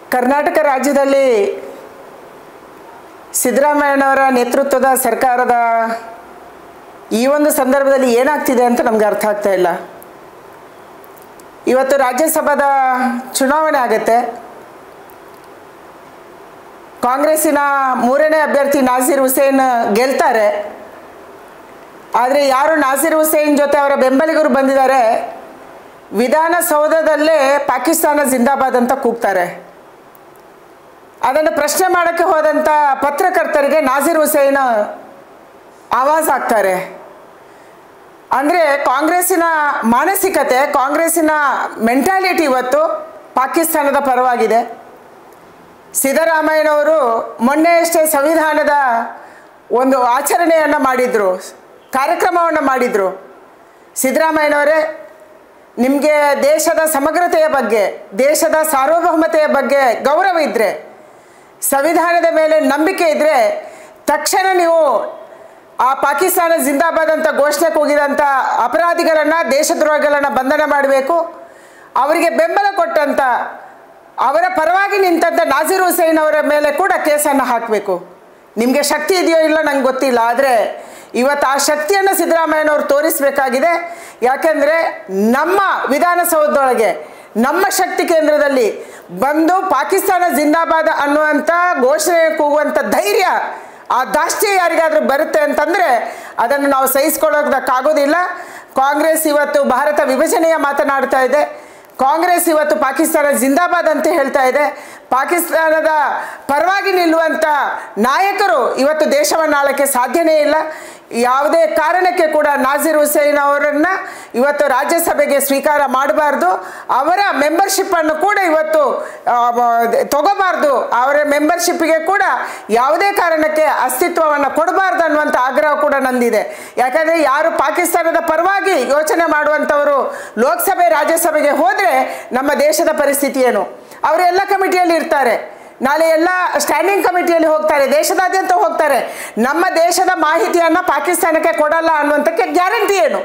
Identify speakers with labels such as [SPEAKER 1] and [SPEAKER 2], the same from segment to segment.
[SPEAKER 1] ಕರ್ನಾಟಕ ರಾಜ್ಯದಲ್ಲಿ ಸಿದ್ದರಾಮಯ್ಯನವರ ನೇತೃತ್ವದ ಸರ್ಕಾರದ ಈ ಒಂದು ಸಂದರ್ಭದಲ್ಲಿ ಏನಾಗ್ತಿದೆ ಅಂತ ನಮ್ಗೆ ಅರ್ಥ ಆಗ್ತಾ ಇಲ್ಲ ಇವತ್ತು ರಾಜ್ಯಸಭಾದ ಚುನಾವಣೆ ಆಗುತ್ತೆ ಕಾಂಗ್ರೆಸ್ಸಿನ ಮೂರನೇ ಅಭ್ಯರ್ಥಿ ನಾಸೀರ್ ಹುಸೇನ್ ಗೆಲ್ತಾರೆ ಆದರೆ ಯಾರು ನಾಸೀರ್ ಹುಸೇನ್ ಜೊತೆ ಅವರ ಬೆಂಬಲಿಗರು ಬಂದಿದ್ದಾರೆ ವಿಧಾನಸೌಧದಲ್ಲೇ ಪಾಕಿಸ್ತಾನ ಜಿಂದಾಬಾದ್ ಅಂತ ಕೂಗ್ತಾರೆ ಅದನ್ನು ಪ್ರಶ್ನೆ ಮಾಡೋಕ್ಕೆ ಹೋದಂಥ ಪತ್ರಕರ್ತರಿಗೆ ನಾಸೀರ್ ಹುಸೇನ್ ಆವಾಜ್ ಆಗ್ತಾರೆ ಅಂದರೆ ಕಾಂಗ್ರೆಸ್ಸಿನ ಮಾನಸಿಕತೆ ಕಾಂಗ್ರೆಸ್ಸಿನ ಮೆಂಟಾಲಿಟಿ ಇವತ್ತು ಪಾಕಿಸ್ತಾನದ ಪರವಾಗಿದೆ ಸಿದ್ದರಾಮಯ್ಯನವರು ಮೊನ್ನೆಯಷ್ಟೇ ಸಂವಿಧಾನದ ಒಂದು ಆಚರಣೆಯನ್ನು ಮಾಡಿದರು ಕಾರ್ಯಕ್ರಮವನ್ನು ಮಾಡಿದರು ಸಿದ್ದರಾಮಯ್ಯನವರೇ ನಿಮಗೆ ದೇಶದ ಸಮಗ್ರತೆಯ ಬಗ್ಗೆ ದೇಶದ ಸಾರ್ವಭೌಮತೆಯ ಬಗ್ಗೆ ಗೌರವ ಇದ್ದರೆ ಸಂವಿಧಾನದ ಮೇಲೆ ನಂಬಿಕೆ ಇದ್ದರೆ ತಕ್ಷಣ ನೀವು ಆ ಪಾಕಿಸ್ತಾನ ಜಿಂದಾಬಾದ್ ಅಂತ ಘೋಷಣೆ ಕೂಗಿದಂಥ ಅಪರಾಧಿಗಳನ್ನು ದೇಶದ್ರೋಹಿಗಳನ್ನು ಬಂಧನ ಮಾಡಬೇಕು ಅವರಿಗೆ ಬೆಂಬಲ ಕೊಟ್ಟಂಥ ಅವರ ಪರವಾಗಿ ನಿಂತಂಥ ನಾಜೀರ್ ಹುಸೇನ್ ಅವರ ಮೇಲೆ ಕೂಡ ಕೇಸನ್ನು ಹಾಕಬೇಕು ನಿಮಗೆ ಶಕ್ತಿ ಇದೆಯೋ ಇಲ್ಲ ನಂಗೆ ಗೊತ್ತಿಲ್ಲ ಆದರೆ ಇವತ್ತು ಆ ಶಕ್ತಿಯನ್ನು ಸಿದ್ದರಾಮಯ್ಯನವರು ತೋರಿಸಬೇಕಾಗಿದೆ ಯಾಕೆಂದರೆ ನಮ್ಮ ವಿಧಾನಸೌಧದೊಳಗೆ ನಮ್ಮ ಶಕ್ತಿ ಕೇಂದ್ರದಲ್ಲಿ ಬಂದು ಪಾಕಿಸ್ತಾನ ಜಿಂದಾಬಾದ್ ಅನ್ನುವಂಥ ಘೋಷಣೆ ಕೂಗುವಂಥ ಧೈರ್ಯ ಆ ದಾಷ್ಟ್ಯ ಯಾರಿಗಾದರೂ ಬರುತ್ತೆ ಅಂತಂದರೆ ಅದನ್ನು ನಾವು ಸಹಿಸ್ಕೊಳ್ಳೋದಕ್ಕಾಗೋದಿಲ್ಲ ಕಾಂಗ್ರೆಸ್ ಇವತ್ತು ಭಾರತ ವಿಭಜನೆಯ ಮಾತನಾಡ್ತಾ ಇದೆ ಕಾಂಗ್ರೆಸ್ ಇವತ್ತು ಪಾಕಿಸ್ತಾನ ಜಿಂದಾಬಾದ್ ಅಂತ ಹೇಳ್ತಾ ಇದೆ ಪಾಕಿಸ್ತಾನದ ಪರವಾಗಿ ನಿಲ್ಲುವಂಥ ನಾಯಕರು ಇವತ್ತು ದೇಶವನ್ನು ಆಳಕ್ಕೆ ಸಾಧ್ಯನೇ ಇಲ್ಲ ಯಾವುದೇ ಕಾರಣಕ್ಕೆ ಕೂಡ ನಾಜೀರ್ ಹುಸೇನ್ ಅವರನ್ನು ಇವತ್ತು ರಾಜ್ಯಸಭೆಗೆ ಸ್ವೀಕಾರ ಮಾಡಬಾರ್ದು ಅವರ ಮೆಂಬರ್ಶಿಪ್ಪನ್ನು ಕೂಡ ಇವತ್ತು ಆ, ಮ- ತಗೋಬಾರ್ದು ಅವರ ಮೆಂಬರ್ಶಿಪ್ಗೆ ಕೂಡ ಯಾವುದೇ ಕಾರಣಕ್ಕೆ ಅಸ್ತಿತ್ವವನ್ನು ಕೊಡಬಾರ್ದು ಅನ್ನುವಂಥ ಆಗ್ರಹ ಕೂಡ ನಂದಿದೆ ಯಾಕಂದರೆ ಯಾರು ಪಾಕಿಸ್ತಾನದ ಪರವಾಗಿ ಯೋಚನೆ ಮಾಡುವಂಥವರು ಲೋಕಸಭೆ ರಾಜ್ಯಸಭೆಗೆ ಹೋದರೆ ನಮ್ಮ ದೇಶದ ಪರಿಸ್ಥಿತಿ ಏನು ಅವರೆಲ್ಲ ಕಮಿಟಿಯಲ್ಲಿ ಇರ್ತಾರೆ ನಾಳೆ ಎಲ್ಲ ಸ್ಟ್ಯಾಂಡಿಂಗ್ ಕಮಿಟಿಯಲ್ಲಿ ಹೋಗ್ತಾರೆ ದೇಶದಾದ್ಯಂತ ಹೋಗ್ತಾರೆ ನಮ್ಮ ದೇಶದ ಮಾಹಿತಿಯನ್ನು ಪಾಕಿಸ್ತಾನಕ್ಕೆ ಕೊಡಲ್ಲ ಅನ್ನುವಂಥಕ್ಕೆ ಗ್ಯಾರಂಟಿ ಏನು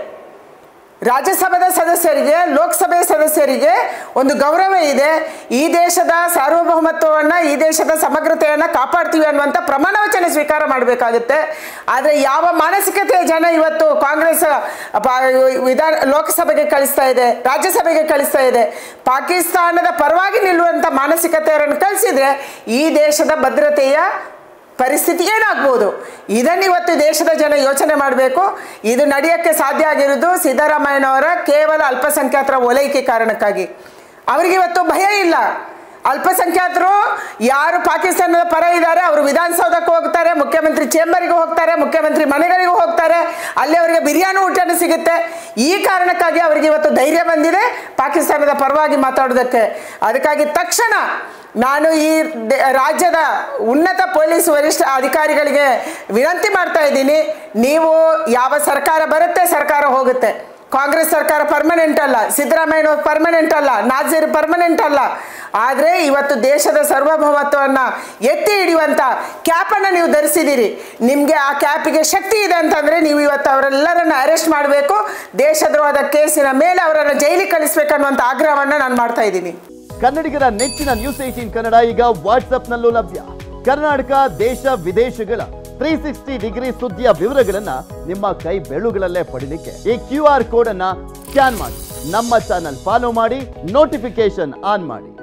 [SPEAKER 1] ರಾಜ್ಯಸಭಾದ ಸದಸ್ಯರಿಗೆ ಲೋಕಸಭೆ ಸದಸ್ಯರಿಗೆ ಒಂದು ಗೌರವ ಇದೆ ಈ ದೇಶದ ಸಾರ್ವಭೌಮತ್ವವನ್ನು ಈ ದೇಶದ ಸಮಗ್ರತೆಯನ್ನು ಕಾಪಾಡ್ತೀವಿ ಅನ್ನುವಂಥ ಪ್ರಮಾಣ ವಚನ ಸ್ವೀಕಾರ ಮಾಡಬೇಕಾಗುತ್ತೆ ಆದರೆ ಯಾವ ಮಾನಸಿಕತೆಯ ಜನ ಇವತ್ತು ಕಾಂಗ್ರೆಸ್ ಪ- ವಿಧಾನ ಲೋಕಸಭೆಗೆ ಕಳಿಸ್ತಾ ಇದೆ ರಾಜ್ಯಸಭೆಗೆ ಕಳಿಸ್ತಾ ಇದೆ ಪಾಕಿಸ್ತಾನದ ಪರವಾಗಿ ನಿಲ್ಲುವಂಥ ಮಾನಸಿಕತೆಯನ್ನು ಕಳಿಸಿದ್ರೆ ಈ ದೇಶದ ಭದ್ರತೆಯ ಪರಿಸ್ಥಿತಿ ಏನಾಗ್ಬೋದು ಇದನ್ನು ಇವತ್ತು ದೇಶದ ಜನ ಯೋಚನೆ ಮಾಡಬೇಕು ಇದು ನಡೆಯೋಕ್ಕೆ ಸಾಧ್ಯ ಆಗಿರೋದು ಸಿದ್ದರಾಮಯ್ಯನವರ ಕೇವಲ ಅಲ್ಪಸಂಖ್ಯಾತರ ಓಲೈಕೆ ಕಾರಣಕ್ಕಾಗಿ ಅವರಿಗೆ ಇವತ್ತು ಭಯ ಇಲ್ಲ ಅಲ್ಪಸಂಖ್ಯಾತರು ಯಾರು ಪಾಕಿಸ್ತಾನದ ಪರ ಇದ್ದಾರೆ ಅವರು ವಿಧಾನಸೌಧಕ್ಕೆ ಹೋಗ್ತಾರೆ ಮುಖ್ಯಮಂತ್ರಿ ಚೇಂಬರ್ಗೆ ಹೋಗ್ತಾರೆ ಮುಖ್ಯಮಂತ್ರಿ ಮನೆಗಳಿಗೂ ಹೋಗ್ತಾರೆ ಅಲ್ಲಿ ಅವರಿಗೆ ಬಿರಿಯಾನಿ ಊಟನೂ ಸಿಗುತ್ತೆ ಈ ಕಾರಣಕ್ಕಾಗಿ ಅವರಿಗೆ ಇವತ್ತು ಧೈರ್ಯ ಬಂದಿದೆ ಪಾಕಿಸ್ತಾನದ ಪರವಾಗಿ ಮಾತಾಡೋದಕ್ಕೆ ಅದಕ್ಕಾಗಿ ತಕ್ಷಣ ನಾನು ಈ ದೆ- ರಾಜ್ಯದ ಉನ್ನತ ಪೊಲೀಸ್ ವರಿಷ್ಠ ಅಧಿಕಾರಿಗಳಿಗೆ ವಿನಂತಿ ಮಾಡ್ತಾ ಇದ್ದೀನಿ ನೀವು ಯಾವ ಸರ್ಕಾರ ಬರುತ್ತೆ ಸರ್ಕಾರ ಹೋಗುತ್ತೆ ಕಾಂಗ್ರೆಸ್ ಸರ್ಕಾರ ಪರ್ಮನೆಂಟ್ ಅಲ್ಲ ಸಿದ್ದರಾಮಯ್ಯ ಪರ್ಮನೆಂಟ್ ಅಲ್ಲ ನಾಜೀರ್ ಪರ್ಮನೆಂಟ್ ಅಲ್ಲ ಆದರೆ ಇವತ್ತು ದೇಶದ ಸಾರ್ವಭೌಮತ್ವವನ್ನು ಎತ್ತಿ ಹಿಡಿಯುವಂಥ ಕ್ಯಾಪನ್ನು ನೀವು ಧರಿಸಿದ್ದೀರಿ ನಿಮಗೆ ಆ ಕ್ಯಾಪಿಗೆ ಶಕ್ತಿ ಇದೆ ಅಂತಂದರೆ ನೀವು ಇವತ್ತು ಅವರೆಲ್ಲರನ್ನು ಅರೆಸ್ಟ್ ಮಾಡಬೇಕು ದೇಶದ್ರೋಹದ ಕೇಸಿನ ಮೇಲೆ ಅವರನ್ನು ಜೈಲಿಗೆ ಕಳಿಸ್ಬೇಕನ್ನುವಂಥ ಆಗ್ರಹವನ್ನು ನಾನು ಮಾಡ್ತಾ ಇದ್ದೀನಿ
[SPEAKER 2] ಕನ್ನಡಿಗರ ನೆಚ್ಚಿನ ನ್ಯೂಸ್ ಏಟೀನ್ ಕನ್ನಡ ಈಗ ವಾಟ್ಸ್ಆಪ್ನಲ್ಲೂ ಲಭ್ಯ ಕರ್ನಾಟಕ ದೇಶ ವಿದೇಶಗಳ ತ್ರೀ ಸಿಕ್ಸ್ಟಿ ಡಿಗ್ರಿ ಸುದ್ದಿಯ ವಿವರಗಳನ್ನ ನಿಮ್ಮ ಕೈ ಬೆಳುಗಳಲ್ಲೇ ಪಡಿಲಿಕ್ಕೆ ಈ ಕ್ಯೂ ಆರ್ ಕೋಡ್ ಅನ್ನ ಸ್ಕ್ಯಾನ್ ಮಾಡಿ ನಮ್ಮ ಚಾನಲ್ ಫಾಲೋ ಮಾಡಿ ನೋಟಿಫಿಕೇಶನ್ ಆನ್ ಮಾಡಿ